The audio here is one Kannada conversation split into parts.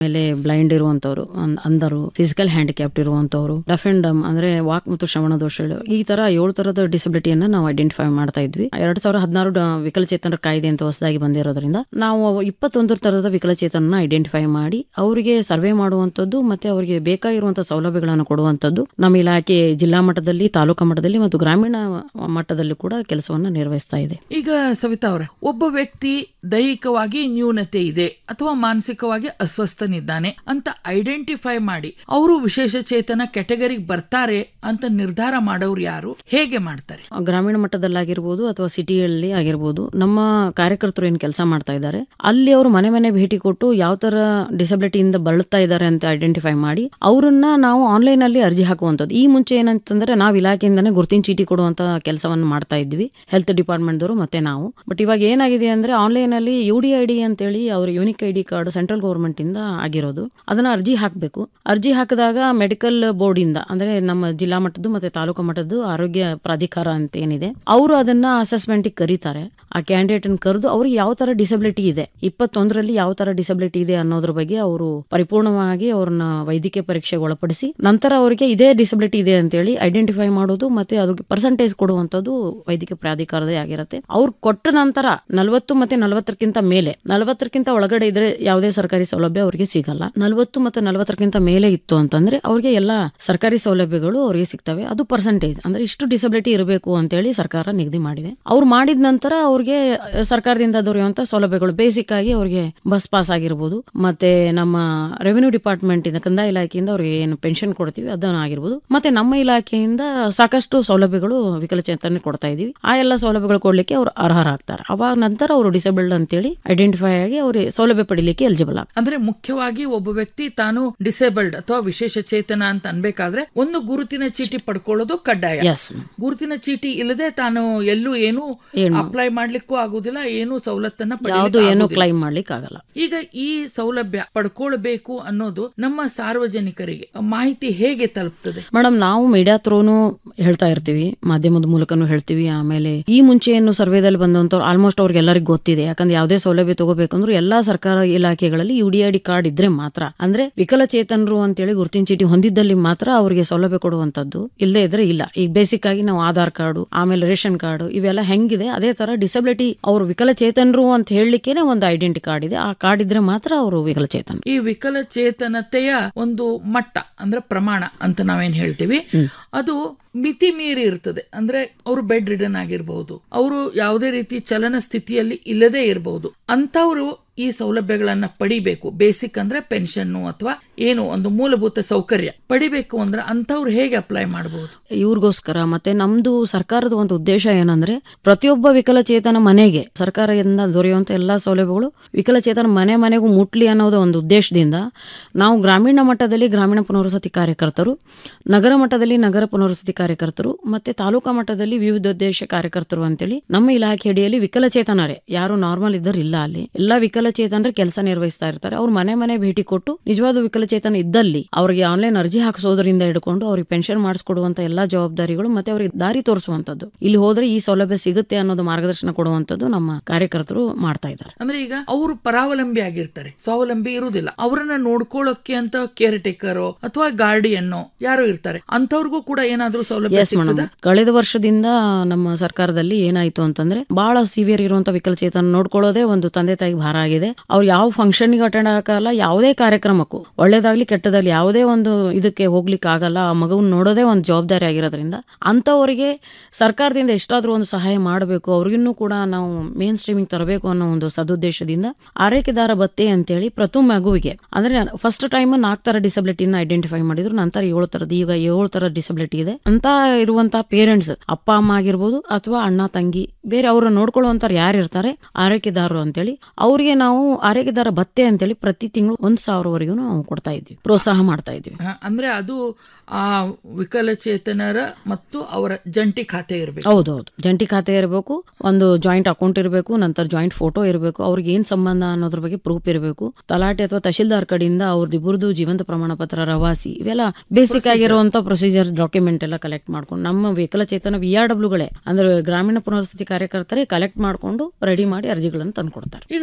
ಆಮೇಲೆ ಬ್ಲೈಂಡ್ ಇರುವಂತವ್ರು ಅನ್- ಅಂಧರು ಫಿಸಿಕಲ್ ಹ್ಯಾಂಡಿಕ್ಯಾಪ್ಟ್ ಇರುವಂತವ್ರು ಡಫ್ ಅಂಡ್ ಡಮ್ ಅಂದ್ರೆ ವಾಕ್ ಮತ್ತು ಶ್ರವಣ ದೋಷಗಳು ಈ ತರ ಏಳು ತರದ ಡಿಸಬಿಲಿಟಿಯನ್ನ ನಾವು ಐಡೆಂಟಿಫೈ ಮಾಡ್ತಾ ಇದ್ವಿ ಎರಡ್ ಸಾವಿರದ ಹದಿನಾರು ಡ- ವಿಕಲಚೇತನರ ಕಾಯ್ದೆ ಅಂತ ಹೊಸದಾಗಿ ಬಂದಿರೋದ್ರಿಂದ ನಾವು ಇಪ್ಪತ್ತೊಂದು ತರದ ವಿಕಲಚೇತನ ಐಡೆಂಟಿಫೈ ಮಾಡಿ ಅವರಿಗೆ ಸರ್ವೆ ಮಾಡುವಂತದ್ದು ಮತ್ತೆ ಅವರಿಗೆ ಬೇಕಾಗಿರುವಂತಹ ಸೌಲಭ್ಯಗಳನ್ನು ಕೊಡುವಂತದ್ದು ನಮ್ಮ ಇಲಾಖೆ ಜಿಲ್ಲಾ ಮಟ್ಟದಲ್ಲಿ ತಾಲೂಕಾ ಮಟ್ಟದಲ್ಲಿ ಮತ್ತು ಗ್ರಾಮೀಣ ಮಟ್ಟದಲ್ಲಿ ಕೂಡ ಕೆಲಸವನ್ನ ನಿರ್ವಹಿಸ್ತಾ ಇದೆ ಈಗ ಸವಿತಾ ಅವರ ಒಬ್ಬ ವ್ಯಕ್ತಿ ದೈಹಿಕವಾಗಿ ನ್ಯೂನತೆ ಇದೆ ಅಥವಾ ಮಾನಸಿಕವಾಗಿ ಅಸ್ವಸ್ಥನಿದ್ದಾನೆ ಅಂತ ಐಡೆಂಟಿಫೈ ಮಾಡಿ ಅವರು ವಿಶೇಷ ಚೇತನ ಕೆಟಗರಿಗೆ ಬರ್ತಾರೆ ಅಂತ ನಿರ್ಧಾರ ಮಾಡೋರು ಯಾರು ಹೇಗೆ ಮಾಡ್ತಾರೆ ಗ್ರಾಮೀಣ ಮಟ್ಟದಲ್ಲಾಗಿರ್ಬೋದು ಅಥವಾ ಸಿಟಿಯಲ್ಲಿ ಆಗಿರ್ಬೋದು ನಮ್ಮ ಕಾರ್ಯಕರ್ತರು ಏನು ಕೆಲಸ ಮಾಡ್ತಾ ಇದ್ದಾರೆ ಅಲ್ಲಿ ಅವರು ಮನೆ ಮನೆ ಭೇಟಿ ಕೊಟ್ಟು ಯಾವ ತರ ಡಿಸಬಿಲಿಟಿಯಿಂದ ಬಳಲ್ತಾ ಇದ್ದಾರೆ ಅಂತ ಐಡೆಂಟಿಫೈ ಮಾಡಿ ಅವರನ್ನ ನಾವು ಆನ್ಲೈನ್ ಅಲ್ಲಿ ಅರ್ಜಿ ಹಾಕುವಂಥದ್ದು ಈ ಮುಂಚೆ ಏನಂತಂದ್ರೆ ನಾವು ಇಲಾಖೆಯಿಂದನೇ ಗುರುತಿನ ಚೀಟಿ ಕೊಡುವಂತ ಕೆಲಸವನ್ನು ಮಾಡ್ತಾ ಇದ್ವಿ ಹೆಲ್ತ್ ಡಿಪಾರ್ಟ್ಮೆಂಟ್ದವರು ಮತ್ತೆ ನಾವು ಬಟ್ ಇವಾಗ ಏನಾಗಿದೆ ಅಂದ್ರೆ ಆನ್ಲೈನ್ ಅಲ್ಲಿ ಯು ಡಿ ಐ ಡಿ ಅಂತೇಳಿ ಅವ್ರ unique I D card central government ಇಂದ ಆಗಿರೋದು ಅದನ್ನ ಅರ್ಜಿ ಹಾಕಬೇಕು ಅರ್ಜಿ ಹಾಕಿದಾಗ ಮೆಡಿಕಲ್ ಬೋರ್ಡ್ ಇಂದ ಅಂದ್ರೆ ನಮ್ಮ ಜಿಲ್ಲಾ ಮಟ್ಟದ್ದು ಮತ್ತೆ ತಾಲೂಕು ಮಟ್ಟದ್ದು ಆರೋಗ್ಯ ಪ್ರಾಧಿಕಾರ ಅಂತ ಏನಿದೆ ಅವರು ಅದನ್ನ ಅಸೆಸ್ಮೆಂಟ್ ಕರೀತಾರೆ ಆ ಕ್ಯಾಂಡಿಡೇಟ್ ಅನ್ನು ಕರೆದು ಅವ್ರಿಗೆ ಯಾವ ತರ ಡಿಸಬಿಲಿಟಿ ಇದೆ ಇಪ್ಪತ್ತೊಂದರಲ್ಲಿ ಯಾವ ತರ ಡಿಸಬಿಲಿಟಿ ಇದೆ ಅನ್ನೋದ್ರ ಬಗ್ಗೆ ಅವರು ಪರಿಪೂರ್ಣವಾಗಿ ಅವ್ರನ್ನ ವೈದ್ಯಕೀಯ ಪರೀಕ್ಷೆಗೆ ಒಳಪಡಿಸಿ ನಂತರ ಅವರಿಗೆ ಇದೇ ಡಿಸಬಿಲಿಟಿ ಇದೆ ಅಂತೇಳಿ ಐಡೆಂಟಿಫೈ ಮಾಡೋದು ಮತ್ತೆ ಅದ್ರಿಗೆ ಪರ್ಸೆಂಟೇಜ್ ಕೊಡುವಂತದ್ದು ವೈದ್ಯಕೀಯ ಪ್ರಾಧಿಕಾರದೇ ಆಗಿರುತ್ತೆ ಅವ್ರು ಕೊಟ್ಟ ನಂತರ ನಲವತ್ತು ಮತ್ತೆ ನಲವತ್ತಕ್ಕಿಂತ ಮೇಲೆ ನಲವತ್ತಕ್ಕಿಂತ ಒಳಗಡೆ ಇದ್ರೆ ಯಾವುದೇ ಸರ್ಕಾರಿ ಸೌಲಭ್ಯ ಅವರಿಗೆ ಸಿಗಲ್ಲ ನಲವತ್ತು ಮತ್ತೆ ನಲವತ್ತಕ್ಕಿಂತ ಮೇಲೆ ಇತ್ತು ಅಂತಂದ್ರೆ ಅವ್ರಿಗೆ ಎಲ್ಲ ಸರ್ಕಾರಿ ಸೌಲಭ್ಯಗಳು ಅವರಿಗೆ ಸಿಗ್ತವೆ ಅದು ಪರ್ಸೆಂಟೇಜ್ ಅಂದ್ರೆ ಇಷ್ಟು ಡಿಸಬಿಲಿಟಿ ಇರಬೇಕು ಅಂತೇಳಿ ಸರ್ಕಾರ ನಿಗದಿ ಮಾಡಿದೆ ಅವ್ರು ಮಾಡಿದ ನಂತರ ಅವ್ರಿಗೆ ಅಹ್, ಸರ್ಕಾರದಿಂದ ದೊರೆಯುವಂತ ಸೌಲಭ್ಯಗಳು ಬೇಸಿಕ್ ಆಗಿ ಅವ್ರಿಗೆ ಬಸ್ ಪಾಸ್ ಆಗಿರ್ಬೋದು ಮತ್ತೆ ನಮ್ಮ ರೆವಿನ್ಯೂ ಡಿಪಾರ್ಟ್ಮೆಂಟ್ ಇಂದ ಕಂದಾಯ ಇಲಾಖೆಯಿಂದ ಅವ್ರಿಗೆ ಏನು ಪೆನ್ಷನ್ ಕೊಡ್ತೀವಿ ಅದನ್ನ ಆಗಿರ್ಬೋದು ಮತ್ತೆ ನಮ್ಮ ಇಲಾಖೆಯಿಂದ ಸಾಕಷ್ಟು ಸೌಲಭ್ಯಗಳು ವಿಕಲಚೇತನ ಕೊಡ್ತಾ ಇದೀವಿ ಆ ಎಲ್ಲ ಸೌಲಭ್ಯಗಳು ಕೊಡ್ಲಿಕ್ಕೆ ಅವ್ರು ಅರ್ಹರಾಗ್ತಾರೆ ಅವಾಗ ನಂತರ ಅವರು ಡಿಸೇಬಲ್ಡ್ ಅಂತೇಳಿ ಐಡೆಂಟಿಫೈ ಆಗಿ ಅವ್ರಿಗೆ ಸೌಲಭ್ಯ ಪಡಿಲಿಕ್ಕೆ ಎಲಿಜಿಬಲ್ ಆಗ್ತಾರೆ ಅಂದ್ರೆ ಮುಖ್ಯವಾಗಿ ಒಬ್ಬ ವ್ಯಕ್ತಿ ತಾನು ಡಿಸೇಬಲ್ಡ್ ಅಥವಾ ವಿಶೇಷ ಚೇತನ ಅಂತ ಅನ್ಬೇಕಾದ್ರೆ ಒಂದು ಗುರುತಿನ ಚೀಟಿ ಪಡ್ಕೊಳ್ಳೋದು ಕಡ್ಡಾಯ ಎಸ್ ಗುರುತಿನ ಚೀಟಿ ಇಲ್ಲದೆ ತಾನು ಎಲ್ಲೂ ಏನು ಏನು? ಅಪ್ಲೈ ಮಾಡ್ಲಿಕ್ಕೂ ಆಗುದಿಲ್ಲ ಏನು ಸವಲತ್ತನ್ನ ಯಾವುದು ಪಡೀಲಿಕ್ಕೆ ಏನು ಆಗುದಿಲ್ಲ. ಕ್ಲೈಮ್ ಮಾಡ್ಲಿಕ್ಕೆ ಆಗಲ್ಲ ಈಗ ಈ ಸೌಲಭ್ಯ ಪಡ್ಕೊಳ್ಬೇಕು ಅನ್ನೋದು ನಮ್ಮ ಸಾರ್ವಜನಿಕರಿಗೆ ಮಾಹಿತಿ ಹೇಗೆ ತಲುಪ್ತದೆ ಮೇಡಮ್ ನಾವು ಮೀಡಿಯಾ ತ್ರೋನು ಹೇಳ್ತಾ ಇರ್ತೀವಿ ಮಾಧ್ಯಮದ ಮೂಲಕನೂ ಹೇಳ್ತೀವಿ ಆಮೇಲೆ ಈ ಮುಂಚೆ ಏನು ಸರ್ವೇದಲ್ಲಿ ಬಂದಂತವ್ರು ಆಲ್ಮೋಸ್ಟ್ ಅವ್ರಿಗೆಲ್ಲರಿಗೂ ಗೊತ್ತಿದೆ ಯಾಕಂದ್ರೆ ಯಾವುದೇ ಸೌಲಭ್ಯ ತಗೋಬೇಕಂದ್ರೂ ಎಲ್ಲಾ ಸರ್ಕಾರ ಇಲಾಖೆಗಳಲ್ಲಿ U D I D card ಇದ್ರೆ ಮಾತ್ರ ಅಂದ್ರೆ ವಿಕಲಚೇತನರು ಅಂತೇಳಿ ಗುರುತಿನ ಚೀಟಿ ಹೊಂದಿದ್ದಲ್ಲಿ ಮಾತ್ರ ಅವರಿಗೆ ಸೌಲಭ್ಯ ಕೊಡುವಂತದ್ದು ಇಲ್ಲದೆ ಇದ್ರೆ ಇಲ್ಲ ಈಗ ಬೇಸಿಕ್ ಆಗಿ ನಾವು ಆಧಾರ್ ಕಾರ್ಡು ಆಮೇಲೆ ರೇಷನ್ ಕಾರ್ಡು ಇವೆಲ್ಲ ಹೆಂಗಿದೆ ಅದೇ ತರ ಡಿಸಬಿಲಿಟಿ ಅವರು ವಿಕಲಚೇತನರು ಅಂತ ಹೇಳಲಿಕ್ಕೇನೆ ಒಂದು ಐಡೆಂಟಿ ಕಾರ್ಡ್ ಇದೆ ಆ ಕಾರ್ಡ್ ಇದ್ರೆ ಮಾತ್ರ ಅವರು ವಿಕಲಚೇತನ ಈ ವಿಕಲಚೇತನತೆಯ ಒಂದು ಮಟ್ಟ ಅಂದ್ರೆ ಪ್ರಮಾಣ ಅಂತ ನಾವೇನ್ ಹೇಳ್ತೀವಿ ಅದು ಮಿತಿ ಮೀರಿ ಇರ್ತದೆ ಅಂದ್ರೆ ಅವರು ಬೆಡ್ ರಿಡನ್ ಆಗಿರಬಹುದು ಅವರು ಯಾವುದೇ ರೀತಿ ಚಲನ ಸ್ಥಿತಿಯಲ್ಲಿ ಇಲ್ಲದೆ ಇರಬಹುದು ಅಂತವರು ಈ ಸೌಲಭ್ಯಗಳನ್ನ ಪಡಿಬೇಕು ಬೇಸಿಕ್ ಅಂದ್ರೆ ಪೆನ್ಷನ್ ಅಥವಾ ಏನು ಒಂದು ಮೂಲಭೂತ ಸೌಕರ್ಯ ಪಡಿಬೇಕು ಅಂದ್ರೆ ಅಂತವ್ರು ಹೇಗೆ ಅಪ್ಲೈ ಮಾಡಬಹುದು ಇವ್ರಿಗೋಸ್ಕರ ಮತ್ತೆ ನಮ್ದು ಸರ್ಕಾರದ ಒಂದು ಉದ್ದೇಶ ಏನಂದ್ರೆ ಪ್ರತಿಯೊಬ್ಬ ವಿಕಲಚೇತನ ಮನೆಗೆ ಸರ್ಕಾರದಿಂದ ದೊರೆಯುವಂತ ಎಲ್ಲಾ ಸೌಲಭ್ಯಗಳು ವಿಕಲಚೇತನ ಮನೆ ಮನೆಗೂ ಮುಟ್ಲಿ ಅನ್ನೋದು ಒಂದು ಉದ್ದೇಶದಿಂದ ನಾವು ಗ್ರಾಮೀಣ ಮಟ್ಟದಲ್ಲಿ ಗ್ರಾಮೀಣ ಪುನರ್ವಸತಿ ಕಾರ್ಯಕರ್ತರು ನಗರ ಮಟ್ಟದಲ್ಲಿ ನಗರ ಪುನರ್ವಸತಿ ಕಾರ್ಯಕರ್ತರು ಮತ್ತೆ ತಾಲೂಕಾ ಮಟ್ಟದಲ್ಲಿ ವಿವಿಧೋದ್ದೇಶ ಕಾರ್ಯಕರ್ತರು ಅಂತೇಳಿ ನಮ್ಮ ಇಲಾಖೆ ಅಡಿಯಲ್ಲಿ ವಿಕಲಚೇತನರೇ ಯಾರು ನಾರ್ಮಲ್ ಇದ್ದರು ಇಲ್ಲ ಅಲ್ಲಿ ಎಲ್ಲಾ ವಿಕಲಚೇತನರು ಕೆಲಸ ನಿರ್ವಹಿಸ್ತಾ ಇರ್ತಾರೆ ಅವ್ರು ಮನೆ ಮನೆ ಭೇಟಿ ಕೊಟ್ಟು ನಿಜವಾದ ವಿಕಲಚೇತನ ಇದ್ದಲ್ಲಿ ಅವರಿಗೆ ಆನ್ಲೈನ್ ಅರ್ಜಿ ಹಾಕಿಸೋದ್ರಿಂದ ಹಿಡ್ಕೊಂಡು ಅವ್ರಿಗೆ ಪೆನ್ಷನ್ ಮಾಡಿಸ್ಕೊಡುವಂತ ಎಲ್ಲಾ ಜವಾಬ್ದಾರಿಗಳು ಮತ್ತೆ ಅವ್ರಿಗೆ ದಾರಿ ತೋರಿಸುವಂತದ್ದು ಇಲ್ಲಿ ಹೋದ್ರೆ ಈ ಸೌಲಭ್ಯ ಸಿಗುತ್ತೆ ಅನ್ನೋದು ಮಾರ್ಗದರ್ಶನ ಕೊಡುವಂತದ್ದು ನಮ್ಮ ಕಾರ್ಯಕರ್ತರು ಮಾಡ್ತಾ ಇದ್ದಾರೆ ಅಂದ್ರೆ ಈಗ ಅವರು ಪರಾವಲಂಬಿ ಆಗಿರ್ತಾರೆ ಸ್ವಾವಲಂಬಿ ಇರುವುದಿಲ್ಲ ಅವರನ್ನ ನೋಡ್ಕೊಳ್ಳೋಕೆ ಅಂತ ಕೇರ್ ಟೇಕರ್ ಅಥವಾ ಗಾರ್ಡಿಯನ್ನೋ ಯಾರೋ ಇರ್ತಾರೆ ಅಂತವ್ರಿಗೂ ಕೂಡ ಏನಾದ್ರೂ ಸೌಲಭ್ಯ ಎಸ್ ಮೇಡಮ್ ಸಿಗ್ತದ ಕಳೆದ ವರ್ಷದಿಂದ ನಮ್ಮ ಸರ್ಕಾರದಲ್ಲಿ ಏನಾಯ್ತು ಅಂತಂದ್ರೆ ಬಹಳ ಸಿವಿಯರ್ ಇರುವಂತ ವಿಕಲಚೇತನ ನೋಡ್ಕೊಳ್ಳೋದೇ ಒಂದು ತಂದೆ ತಾಯಿಗೆ ಭಾರ ಆಗಿದೆ ಅವ್ರು ಯಾವ ಫಂಕ್ಷನ್ ಗೆ ಅಟೆಂಡ್ ಆಗಲ್ಲ ಯಾವುದೇ ಕಾರ್ಯಕ್ರಮಕ್ಕೂ ಒಳ್ಳೇದಾಗ್ಲಿ ಕೆಟ್ಟದಾಗ್ಲಿ ಯಾವುದೇ ಒಂದು ಇದಕ್ಕೆ ಹೋಗ್ಲಿಕ್ಕೆ ಆಗಲ್ಲ ಆ ಮಗುವನ್ನ ನೋಡೋದೇ ಒಂದು ಜವಾಬ್ದಾರಿ ಆಗಿರೋದ್ರಿಂದ ಅಂತವರಿಗೆ ಸರ್ಕಾರದಿಂದ ಎಷ್ಟಾದ್ರೂ ಒಂದು ಸಹಾಯ ಮಾಡಬೇಕು ಅವ್ರಿಗಿನ್ನೂ ಕೂಡ ನಾವು ಮೇನ್ ಸ್ಟ್ರೀಮಿಂಗ್ ತರಬೇಕು ಅನ್ನೋ ಒಂದು ಸದುದ್ದೇಶದಿಂದ ಆರೈಕೆದಾರ ಭತ್ತೆ ಅಂತೇಳಿ ಪ್ರತಿ ಮಗುವಿಗೆ ಅಂದ್ರೆ ಫಸ್ಟ್ ಟೈಮ್ ನಾಲ್ಕು ತರ ಡಿಸಬಿಲಿಟಿನ ಐಡೆಂಟಿಫೈ ಮಾಡಿದ್ರು ನಂತರ ಏಳು ತರದ್ದು ಈಗ ಏಳು ತರ ಡಿಸಬಿಲಿಟಿ ಇದೆ ಅಂತ ಇರುವಂತ ಪೇರೆಂಟ್ಸ್ ಅಪ್ಪ ಅಮ್ಮ ಆಗಿರ್ಬೋದು ಅಥವಾ ಅಣ್ಣ ತಂಗಿ ಬೇರೆ ಅವ್ರನ್ನ ನೋಡ್ಕೊಳ್ಳುವಂತವ್ರು ಯಾರು ಇರ್ತಾರೆ ಆರೈಕೆದಾರರು ಅಂತೇಳಿ ಅವ್ರಿಗೆ ನಾವು ಆರೈಕೆದಾರ ಭತ್ತೆ ಅಂತೇಳಿ ಪ್ರತಿ ತಿಂಗಳು ಒಂದ್ ಸಾವಿರವರೆಗೂ ನಾವು ಕೊಡ್ತಾ ಇದ್ವಿ ಪ್ರೋತ್ಸಾಹ ಮಾಡ್ತಾ ಇದ್ವಿ ಹ, ಅಂದ್ರೆ ಅದು ಆ ವಿಕಲಚೇತನರ ಮತ್ತು ಅವರ ಜಂಟಿ ಖಾತೆ ಇರಬೇಕು ಹೌದೌದು ಜಂಟಿ ಖಾತೆ ಇರಬೇಕು ಒಂದು ಜಾಯಿಂಟ್ ಅಕೌಂಟ್ ಇರಬೇಕು ನಂತರ ಜಾಯಿಂಟ್ ಫೋಟೋ ಇರಬೇಕು ಅವ್ರಿಗೆ ಏನ್ ಸಂಬಂಧ ಅನ್ನೋದ್ರ ಬಗ್ಗೆ ಪ್ರೂಫ್ ಇರಬೇಕು ತಲಾಟೆ ಅಥವಾ ತಹಶೀಲ್ದಾರ್ ಕಡೆಯಿಂದ ಅವ್ರದ್ದು ಇಬ್ಬರದು ಜೀವಂತ ಪ್ರಮಾಣ ಪತ್ರ ರವಾಸಿ ಇವೆಲ್ಲ ಬೇಸಿಕ್ ಆಗಿರುವಂತ ಪ್ರೊಸೀಜರ್ ಡಾಕ್ಯುಮೆಂಟ್ ಎಲ್ಲ ಕಲೆಕ್ಟ್ ಮಾಡ್ಕೊಂಡು ನಮ್ಮ ವಿಕಲಚೇತನ ವಿ ಆರ್ ಡಬ್ಲ್ಯೂಗಳೇ ಅಂದ್ರೆ ಗ್ರಾಮೀಣ ಪುನರ್ವಸತಿ ಕಾರ್ಯಕರ್ತರೇ ಕಲೆಕ್ಟ್ ಮಾಡ್ಕೊಂಡು ರೆಡಿ ಮಾಡಿ ಅರ್ಜಿಗಳನ್ನು ತಂದ್ಕೊಡ್ತಾರೆ ಈಗ ಸಾಮಾನ್ಯ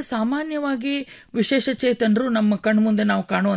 ಸಾಮಾನ್ಯವಾಗಿ ವಿಶೇಷ ಚೇತನರು ನಮ್ಮ ಕಣ್ಮುಂದೆ ನಾವು ಕಾಣುವ